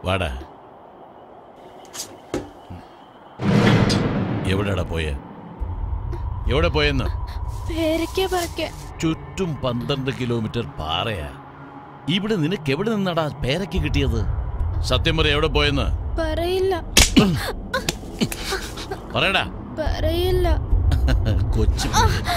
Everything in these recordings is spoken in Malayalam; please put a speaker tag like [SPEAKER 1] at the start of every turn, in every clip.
[SPEAKER 1] വാടാ എവിടെടാ പോയെ എവിടെ പോയെന്ന്
[SPEAKER 2] പേരയ്ക്ക പറിക്കാൻ
[SPEAKER 1] ചുറ്റും പന്ത്രണ്ട് കിലോമീറ്റർ പാറയാ ഇവിടെ നിനക്ക് എവിടെ നിന്നാടാ പേരയ്ക്ക് കിട്ടിയത് സത്യം പറ എവിടെ പോയെന്ന്
[SPEAKER 2] പറയില്ല
[SPEAKER 1] പറയടാ
[SPEAKER 2] പറയില്ല
[SPEAKER 1] കൊച്ചു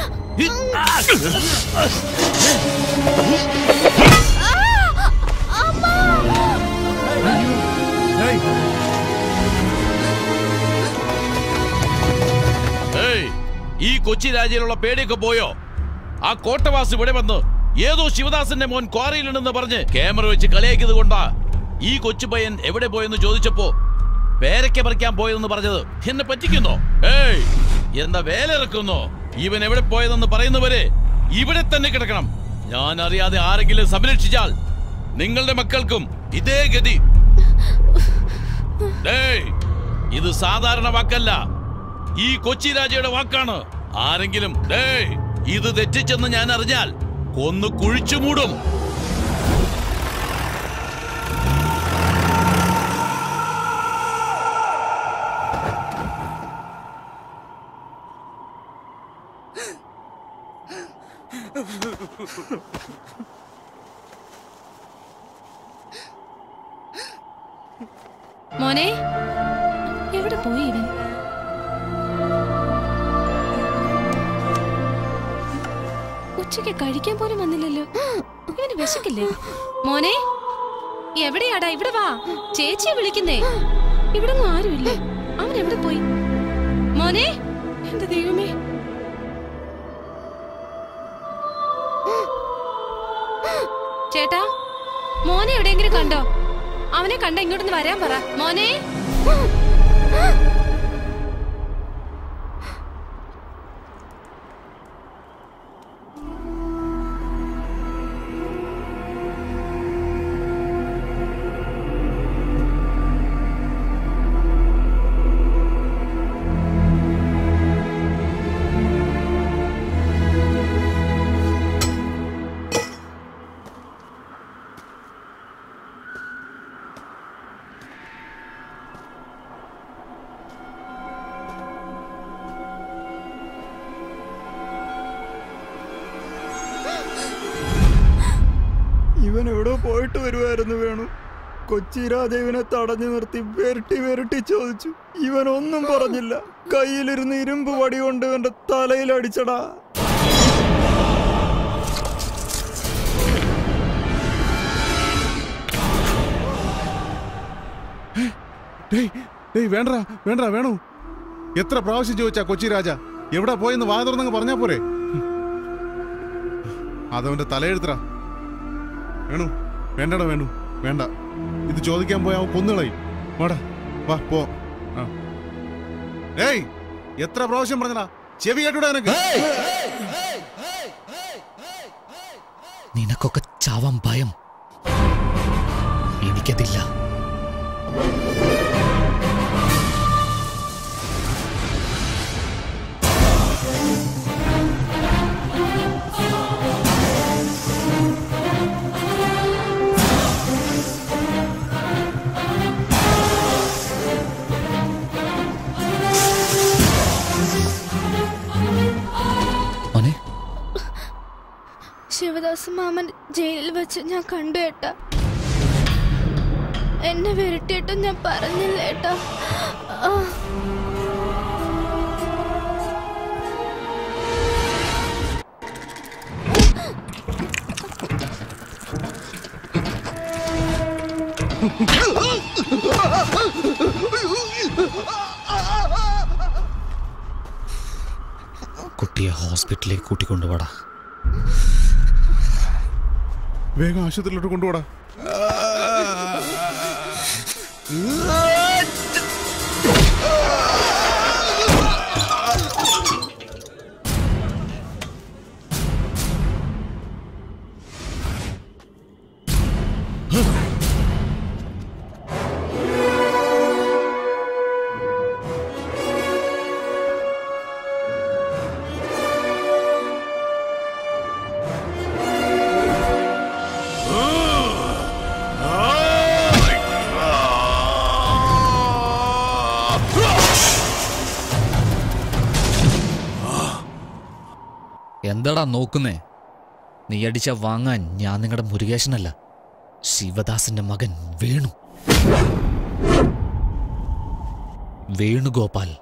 [SPEAKER 1] ഏയ്, ഈ കൊച്ചി രാജ്യയിലുള്ള പേടിയൊക്കെ പോയോ ആ കോട്ടവാസ് ഇവിടെ വന്ന് ഏതോ ശിവദാസന്റെ മോൻ ക്വാറിയിലുണ്ടെന്ന് പറഞ്ഞ് ക്യാമറ വെച്ച് കളിയാക്കിയത് കൊണ്ടാ ഈ കൊച്ചു പയ്യൻ എവിടെ പോയെന്ന് ചോദിച്ചപ്പോ പേരയ്ക്ക പറിക്കാൻ പോയതെന്ന് പറഞ്ഞത് എന്നെ പറ്റിക്കുന്നോ ഏയ് എന്താ വേല ഇറക്കുന്നോ ഇവൻ എവിടെ പോയതെന്ന് പറയുന്നവരെ ഇവിടെ തന്നെ കിടക്കണം ഞാൻ അറിയാതെ ആരെങ്കിലും സംരക്ഷിച്ചാൽ നിങ്ങളുടെ മക്കൾക്കും ഇതേ ഗതി ഡേയ് ഇത് സാധാരണ വാക്കല്ല ഈ കൊച്ചി രാജയുടെ വാക്കാണ് ആരെങ്കിലും ഡേയ് ഇത് തെറ്റിച്ചെന്ന് ഞാൻ അറിഞ്ഞാൽ കൊന്നു കുഴിച്ചു മൂടും
[SPEAKER 2] മോനെ എവിടെ പോയി ഇവൻ ഉച്ചയ്ക്ക് കഴിക്കാൻ പോലും വന്നില്ലല്ലോ ഇവന് വിശക്കില്ലേ മോനെ എവിടെയാടാ ഇവിടെ വാ ചേച്ചിയെ വിളിക്കുന്നേ ഇവിടെ ഒന്നും ആരുമില്ലേ അവൻ എവിടെ പോയി മോനെ എന്റെ ദൈവമേ ചേട്ടാ മോനെ എവിടെയെങ്കിലും കണ്ടോ അവനെ കണ്ട ഇങ്ങോട്ടൊന്ന് വരാൻ പറ മോനെ
[SPEAKER 3] ഇവൻ എവിടെ പോയിട്ട് വരുമായിരുന്നു വേണു കൊച്ചി രാജാവിനെ തടഞ്ഞു നിർത്തി വെരട്ടി വെരട്ടി ചോദിച്ചു ഇവൻ ഒന്നും പറഞ്ഞില്ല കയ്യിലിരുന്ന് ഇരുമ്പ് വടി കൊണ്ട് ഇവന്റെ തലയിൽ അടിച്ചടാ
[SPEAKER 4] ഡേയ് ഡേയ് വേണ്ട വേണ്ട വേണു എത്ര പ്രാവശ്യം ചോദിച്ചാ കൊച്ചി രാജ എവിടെ പോയെന്ന് വാ തുറന്നങ്ങ് പറഞ്ഞാ പോരെ അതവന്റെ തലയെഴുത്തറ വേണു വേണ്ടടാ വേണു വേണ്ട ഇത് ചോദിക്കാൻ പോയാ അവൻ കൊന്നുകളയും വാടാ വാ പോ ആ. ഏയ് എത്ര പ്രാവശ്യം പറഞ്ഞടാ ചെവി കേട്ടൂടാ നിനക്ക്
[SPEAKER 5] നിനക്കൊക്കെ ചാവാൻ ഭയം എനിക്കതില്ല മോനെ
[SPEAKER 2] ശിവദാസ് മാമൻ ജയിലിൽ വെച്ച് ഞാൻ കണ്ടു ഏട്ടാ എന്നെ വിരട്ടിയിട്ടും ഞാൻ പറഞ്ഞില്ല ഏട്ടാ ആ.
[SPEAKER 5] കുട്ടിയെ ഹോസ്പിറ്റലിലേക്ക് കൂട്ടിക്കൊണ്ടുപോടാ
[SPEAKER 4] വേഗം ആശുപത്രിയിലോട്ട് കൊണ്ടുപോടാ
[SPEAKER 1] ആ
[SPEAKER 5] എന്താടാ നോക്കുന്നേ നീ അടിച്ച വാങ്ങാൻ ഞാൻ നിങ്ങളുടെ മുരുകേശനല്ല ശിവദാസന്റെ മകൻ വേണു വേണുഗോപാൽ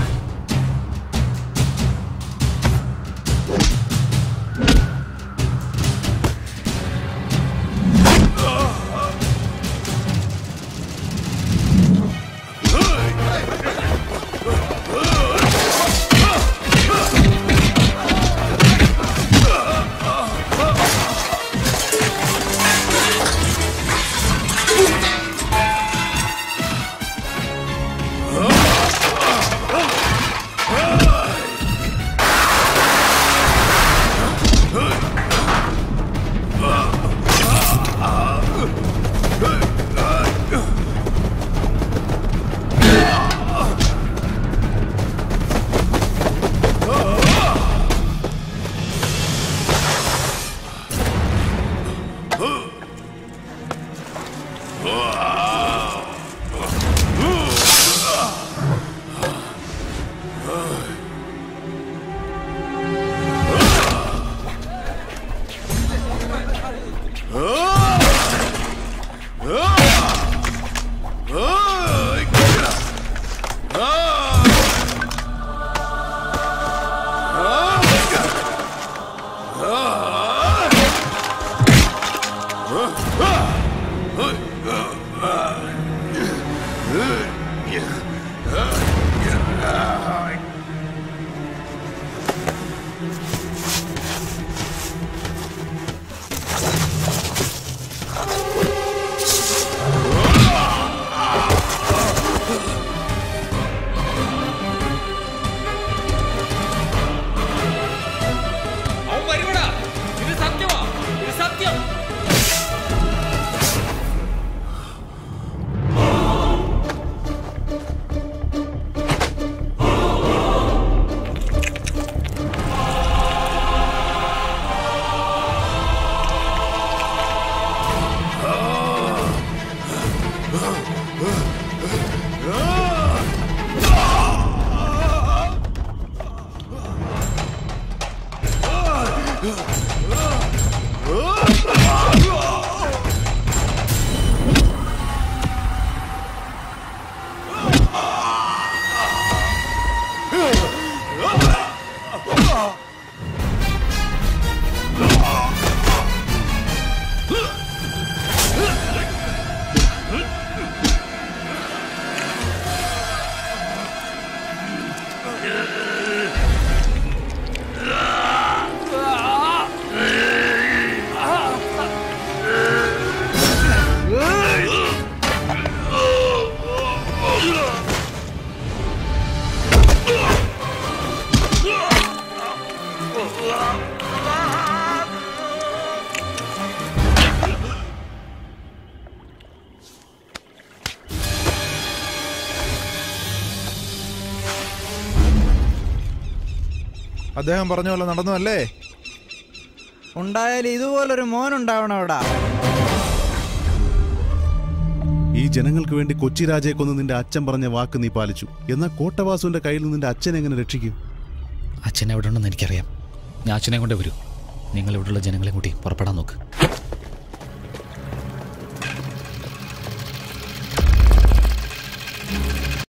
[SPEAKER 6] അവൻ വരുവടാ ഇത് സത്യമാ ഇത് സത്യം
[SPEAKER 3] അദ്ദേഹം പറഞ്ഞ പോലെ നടന്നു അല്ലേ ഉണ്ടായാൽ ഇതുപോലൊരു മോൻ ഉണ്ടാവണം അവിടെ
[SPEAKER 4] ഈ ജനങ്ങൾക്ക് വേണ്ടി കൊച്ചി രാജയെ കൊന്ന് നിന്റെ അച്ഛൻ പറഞ്ഞ വാക്ക് നീ പാലിച്ചു എന്നാൽ കോട്ടവാസുവിന്റെ കയ്യിൽ നിന്ന് നിന്റെ അച്ഛനെ എങ്ങനെ രക്ഷിക്കും
[SPEAKER 5] അച്ഛൻ എവിടെ ഉണ്ടെന്ന് എനിക്കറിയാം ഞാൻ അച്ഛനെ കൊണ്ടേ വരൂ നിങ്ങൾ ഇവിടെയുള്ള ജനങ്ങളെ കൂട്ടി പുറപ്പെടാൻ നോക്ക്